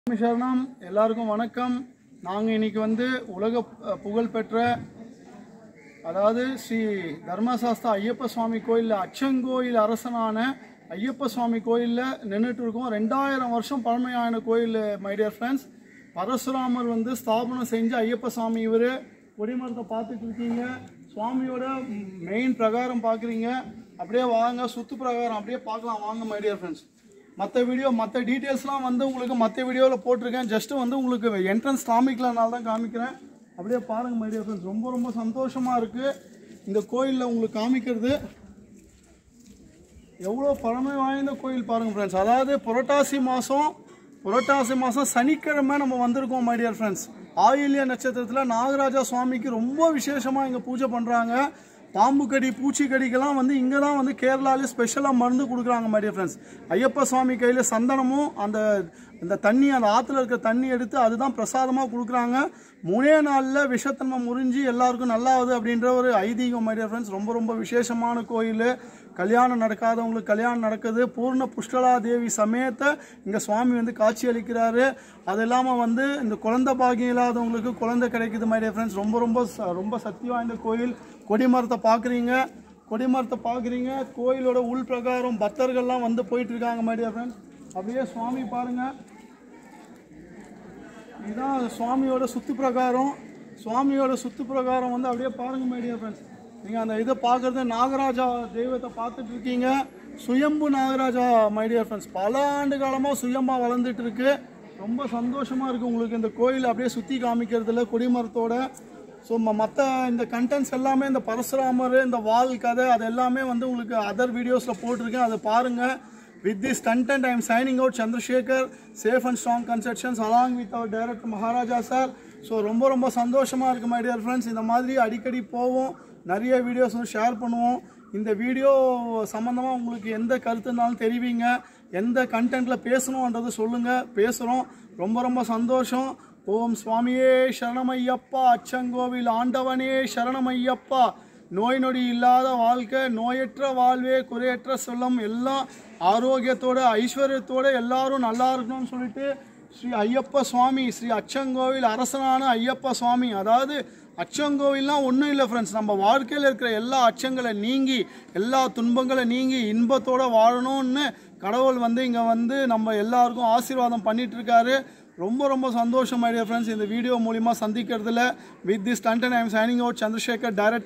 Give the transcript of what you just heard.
சாமி சரணம் எல்லாருக்கும் வணக்கம் நாங்கள் இன்னைக்கு வந்து உலக அஹ், புகழ்பெற்ற அதாவது ஸ்ரீ தர்மசாஸ்தா ஐயப்ப சுவாமி கோயிலில் அச்சங்கோயில் அரசனான ஐயப்ப சுவாமி கோயிலில் நின்றுட்டு இருக்கோம் ரெண்டாயிரம் வருஷம் பழமையான கோயில் மை டியர் ஃப்ரெண்ட்ஸ் பரசுராமர் வந்து ஸ்தாபனம் செஞ்ச ஐயப்ப சுவாமி இவர் கொடிமரத்தை பார்த்துட்டு இருக்கீங்க சுவாமியோட மெயின் பிரகாரம் பார்க்குறீங்க அப்படியே வாங்க சுத்து பிரகாரம் அப்படியே பார்க்கலாம் வாங்க மை டியர் ஃப்ரெண்ட்ஸ் மற்ற வீடியோ மற்ற டீட்டெயில்ஸ்லாம் வந்து உங்களுக்கு மற்ற வீடியோவில் போட்டிருக்கேன் ஜஸ்ட் வந்து உங்களுக்கு என்ட்ரன்ஸ் காமிக்கலனால தான் காமிக்கிறேன் அப்படியே பாருங்க மை டியர் ஃப்ரெண்ட்ஸ் ரொம்ப ரொம்ப சந்தோஷமாக இருக்குது இந்த கோயிலில் உங்களுக்கு காமிக்கிறது எவ்வளோ பழமை வாய்ந்த கோயில் பாருங்கள் ஃப்ரெண்ட்ஸ் அதாவது புரட்டாசி மாதம் புரட்டாசி மாதம் சனிக்கிழமை நம்ம வந்திருக்கோம் மை டியர் ஃப்ரெண்ட்ஸ் ஆயில்ய நட்சத்திரத்தில் நாகராஜா சுவாமிக்கு ரொம்ப விசேஷமாக இங்கே பூஜை பண்ணுறாங்க பாம்பு கடி பூச்சி கடிக்கெல்லாம் வந்து இங்கே தான் வந்து கேரளாலே ஸ்பெஷலாக மருந்து கொடுக்குறாங்க my dear friends Ayyappa Swami கையில் சந்தனமும் அந்த அந்த தண்ணி அந்த ஆற்றுல இருக்க தண்ணி எடுத்து அதுதான் பிரசாதமாக கொடுக்குறாங்க மூணே நாளில் விஷத்தன்மை முறிஞ்சு எல்லாருக்கும் நல்லாவது அப்படின்ற ஒரு ஐதீகம் மை டியர் ஃப்ரெண்ட்ஸ் ரொம்ப ரொம்ப விசேஷமான கோயில் கல்யாணம் நடக்காதவங்களுக்கு கல்யாணம் நடக்குது பூர்ண புஷ்கலா தேவி சமேத இங்கே சுவாமி வந்து காட்சி அளிக்கிறாரு அது இல்லாமல் வந்து இந்த குழந்தை பாக்கியம் இல்லாதவங்களுக்கு குழந்தை கிடைக்குது மை டியர் ஃப்ரெண்ட்ஸ் ரொம்ப ரொம்ப ச- ரொம்ப சக்தி வாய்ந்த கோயில் கொடிமரத்தை பார்க்குறீங்க கொடிமரத்தை பார்க்குறீங்க கோயிலோட உள் பிரகாரம் பக்தர்கள்லாம் வந்து போயிட்டு இருக்காங்க மை டியர் ஃப்ரெண்ட்ஸ் அப்படியே சுவாமி பாருங்கள் இதுதான் சுவாமியோட சுத்து பிரகாரம் சுவாமியோட சுத்து பிரகாரம் வந்து அப்படியே பாருங்க மைடியா ஃப்ரெண்ட்ஸ் நீங்கள் அந்த இதை பார்க்குறது நாகராஜா தெய்வத்தை பார்த்துட்டு இருக்கீங்க சுயம்பு நாகராஜா மைடியா ஃப்ரெண்ட்ஸ் பல ஆண்டு காலமாக சுயம்பா வளர்ந்துட்டு இருக்கு ரொம்ப சந்தோஷமாக இருக்குது உங்களுக்கு இந்த கோயில் அப்படியே சுற்றி காமிக்கிறதுல கொடிமரத்தோட ஸோ மற்ற இந்த கண்டென்ட்ஸ் எல்லாமே இந்த பரசுராமர் இந்த வால் கதை அது எல்லாமே வந்து உங்களுக்கு அதர் வீடியோஸில் போட்டிருக்கேன் அதை பாருங்கள் With this content, I am signing out Chandrasekhar, safe and strong conceptions along with our director Maharaja sir. So ரொம்ப ரொம்ப சந்தோஷமாக இருக்குது மை டியர் ஃப்ரெண்ட்ஸ் இந்த மாதிரி அடிக்கடி போவோம் நிறைய வீடியோஸ் வந்து ஷேர் பண்ணுவோம் இந்த வீடியோ சம்மந்தமாக உங்களுக்கு எந்த கருத்து இருந்தாலும் தெரிவிங்க எந்த கண்டென்ட்டில் பேசணுன்றது சொல்லுங்கள் பேசுகிறோம் ரொம்ப ரொம்ப சந்தோஷம் ஓம் சுவாமியே சரணமையப்பா அச்சங்கோவில் ஆண்டவனே சரணமையப்பா நோய் நொடி இல்லாத வாழ்க்கை நோயற்ற வாழ்வே குறையற்ற செல்லம் எல்லாம் ஆரோக்கியத்தோட ஐஸ்வர்யத்தோட எல்லாரும் நல்லா இருக்கணும்னு சொல்லிட்டு ஸ்ரீ ஐயப்ப சுவாமி ஸ்ரீ அச்சங்கோவில் அரசனான ஐயப்ப சுவாமி அதாவது அச்சங்கோவில்லாம் ஒன்றும் இல்லை ஃப்ரெண்ட்ஸ் நம்ம வாழ்க்கையில் இருக்கிற எல்லா அச்சங்களை நீங்கி எல்லா துன்பங்களை நீங்கி இன்பத்தோட வாழணும்னு கடவுள் வந்து இங்கே வந்து நம்ம எல்லாருக்கும் ஆசீர்வாதம் பண்ணிட்டு இருக்காரு ரொம்ப ரொம்ப சந்தோஷம் ஐடியா ஃப்ரெண்ட்ஸ் இந்த வீடியோ மூலிமா சந்திக்கிறதுல with this content I am signing out Chandrasekhar direct